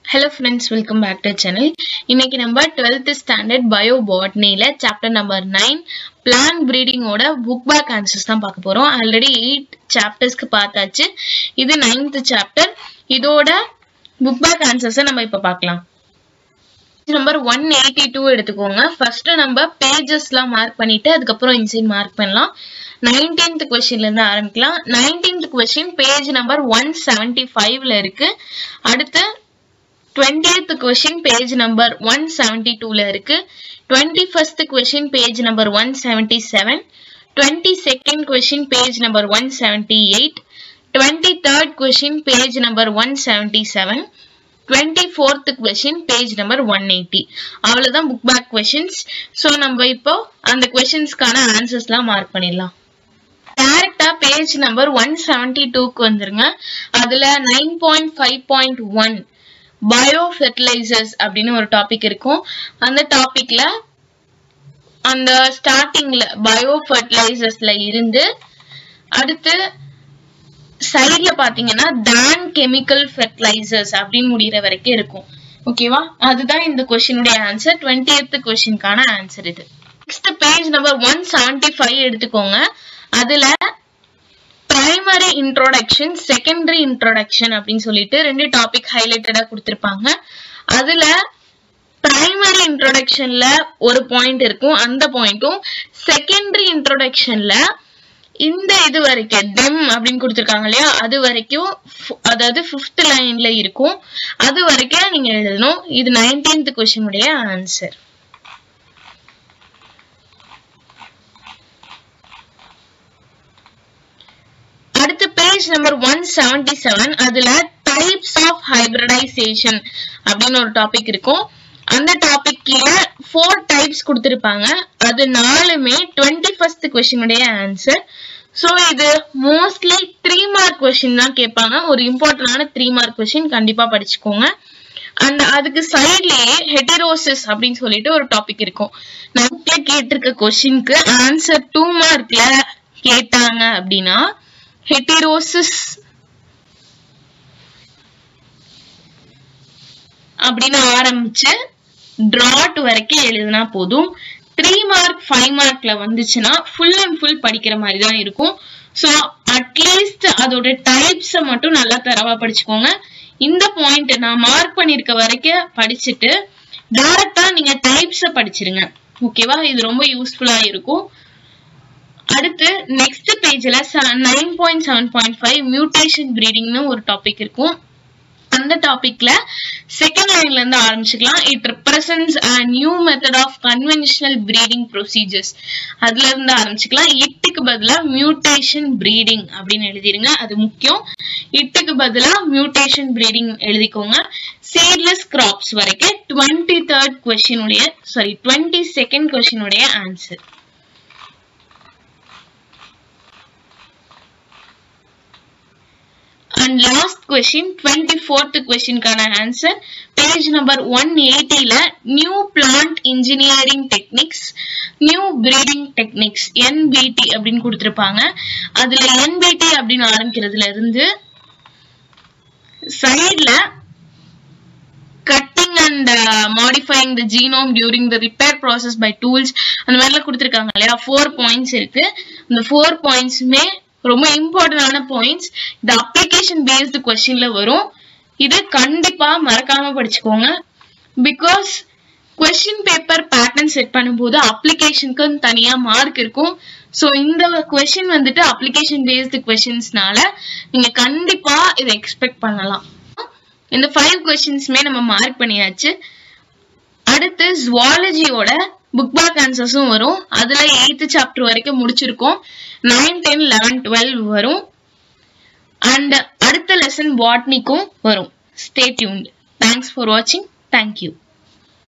hello friends welcome back to channel இன்னைக்கு நம்ம twelfth standard bio பாட்னியில் சாப்டர் நம்பர் நைன் பிளான் ப்ரீடிங்கோட book back answers தான் பார்க்க போகிறோம் ஆல்ரெடி எயிட் சாப்டர்ஸ்க்கு பார்த்தாச்சு இது நைன்த் சாப்டர் இதோட புக் பேக் ஆன்சர்ஸை நம்ம இப்போ பார்க்கலாம் நம்பர் ஒன் எயிட்டி டூ எடுத்துக்கோங்க ஃபர்ஸ்ட் நம்ம பேஜஸ்லாம் மார்க் பண்ணிட்டு அதுக்கப்புறம் இன்சைட் மார்க் பண்ணலாம் நைன்டீன்த் கொஸ்டின்ல இருந்து ஆரம்பிக்கலாம் nineteenth question page number one seventy ஃபைவ்ல இருக்கு அடுத்து twentieth question page number one seventy டூல இருக்கு twenty first question page number one seventy seven twenty second question page number one seventy eight twenty third question page number one seventy seven twenty fourth question page number one eighty அவ்வளவுதான் book back questions so நம்ம இப்போ அந்த கொஸ்டின்ஸ்க்கான ஆன்சர்ஸ்லாம் mark பண்ணிடலாம் டேரக்டா page number one seventy டூக்கு வந்துருங்க அதுல nine point five point one bio fertilisers அப்படின்னு ஒரு டாபிக் இருக்கும் அந்த டாபிக்ல அந்த ஸ்டார்டிங்ல பயோ ஃபெர்டிலைசர்ஸ்ல இருந்து அடுத்து சைட்ல பாத்தீங்கன்னா தான் கெமிக்கல் ஃபெர்டிலைசர்ஸ் அப்படின்னு முடிகிற வரைக்கும் இருக்கும் ஓகேவா அதுதான் இந்த கொஸ்டினுடைய ஆன்சர் டுவெண்ட்டி எய்த் கொஸ்டினுக்கான ஆன்சர் இது next page number one seventy five எடுத்துக்கோங்க அதுல பிரைமரி இன்ட்ரோடக்ஷன் செகண்டரி இன்ட்ரோடக்ஷன் அப்படின்னு சொல்லிட்டு ரெண்டு டாபிக் ஹைலைட்டடா கொடுத்திருப்பாங்க அதுல பிரைமரி இன்ட்ரோடக்ஷன்ல ஒரு பாயிண்ட் இருக்கும் அந்த பாயிண்ட்டும் செகண்டரி இன்ட்ரோடக்ஷன்ல இந்த இது வரைக்கும் டெம் அப்படின்னு கொடுத்துருக்காங்க இல்லையா அது வரைக்கும் அதாவது பிப்த் லைன்ல இருக்கும் அது வரைக்கும் நீங்க எழுதணும் இது நைன்டீன்த் கொஸ்டினுடைய ஆன்சர் அடுத்த page number one seventy seven அதுல டைப்ஸ் ஆஃப் ஹைபிரடைசேஷன் அப்படின்னு ஒரு டாபிக் இருக்கும் அந்த டாபிக் கீழே ஃபோர் டைப்ஸ் கொடுத்திருப்பாங்க அது நாலுமே டுவெண்ட்டி ஃபர்ஸ்ட் கொஸ்டினுடைய ஆன்சர் ஸோ இது மோஸ்ட்லி த்ரீ மார்க் கொஸ்டின் தான் கேட்பாங்க ஒரு இம்பார்ட்டன்டான த்ரீ மார்க் கொஸ்டின் கண்டிப்பா படிச்சுக்கோங்க அண்ட் அதுக்கு சைட்லயே ஹெட்டரோசிஸ் அப்படின்னு சொல்லிட்டு ஒரு டாபிக் இருக்கும் நமக்கு கேட்டிருக்க கொஸ்டினுக்கு ஆன்சர் டூ மார்க்ல கேட்டாங்க அப்படின்னா ஹெட்டிரோசிஸ் அப்படின்னு ஆரம்பிச்சு டிராட் வரைக்கும் எழுதினா போதும் த்ரீ மார்க் ஃபைவ் மார்க்ல வந்துச்சுன்னா ஃபுல் அண்ட் ஃபுல் படிக்கிற மாதிரி தான் இருக்கும் ஸோ அட்லீஸ்ட் அதோட டைப்ஸை மட்டும் நல்லா தரவா படிச்சுக்கோங்க இந்த பாயிண்ட் நான் மார்க் பண்ணிருக்க வரைக்கும் படிச்சுட்டு டைரக்டா நீங்க டைப்ஸை படிச்சிருங்க ஓகேவா இது ரொம்ப யூஸ்ஃபுல்லா இருக்கும் அடுத்து நெக்ஸ்ட் பேஜ்ல nine point seven point five mutation பிரீடிங்னு ஒரு டாபிக் இருக்கும் அந்த டாபிக்ல செகண்ட் லைன்ல இருந்து ஆரம்பிச்சுக்கலாம் it represents a new method of conventional breeding procedures அதுல இருந்து ஆரம்பிச்சுக்கலாம் இட்டுக்கு பதிலா மியூட்டேஷன் பிரீடிங் அப்படின்னு எழுதிருங்க அது முக்கியம் இட்டுக்கு பதிலா மியூட்டேஷன் பிரீடிங் எழுதிக்கோங்க சீட்லெஸ் கிராப்ஸ் வரைக்கும் டுவெண்ட்டி தேர்ட் கொஸ்டினுடைய சாரி டுவெண்ட்டி செகண்ட் கொஸ்டினுடைய answer and last question twenty fourth கொஸ்டின்கான ஆன்சர் பேஜ் நம்பர் ஒன் எயிட்டில new plant engineering techniques new breeding techniques NBT அப்படின்னு கொடுத்துருப்பாங்க அதுல என்பிடி அப்படின்னு ஆரம்பிக்கிறதுல இருந்து சைட்ல cutting and modifying the genome during the repair process by tools அந்த மாதிரிலாம் கொடுத்துருக்காங்க இல்லையா ஃபோர் பாயிண்ட்ஸ் இருக்கு இந்த ஃபோர் பாயிண்ட்ஸுமே ரொம்ப இம்பார்ட்டன்டான பாயிண்ட்ஸ் இது அப்ளிகேஷன் பேஸ்டு கொஸ்டின்ல வரும் இதை கண்டிப்பா மறக்காம படிச்சுக்கோங்க because question paper pattern set பண்ணும்போது அப்ளிகேஷனுக்கு தனியா மார்க் இருக்கும் ஸோ இந்த கொஸ்டின் வந்துட்டு அப்ளிகேஷன் பேஸ்டு கொஸ்டின்ஸ்னால நீங்க கண்டிப்பா இதை எக்ஸ்பெக்ட் பண்ணலாம் இந்த ஃபைவ் கொஸ்டின்ஸுமே நம்ம மார்க் பண்ணியாச்சு அடுத்து ஜுவாலஜியோட புக் பேக் ஆன்சர்ஸும் வரும் அதுல எயித்து சாப்டர் வரைக்கும் முடிச்சிருக்கோம் நைன் டென் லெவன் டுவெல் வரும் அண்ட் அடுத்த லெசன் பாட்னிக்கும் வரும் ஸ்டே டியூன்ட் தேங்க்ஸ் ஃபார் வாட்சிங் தேங்க்யூ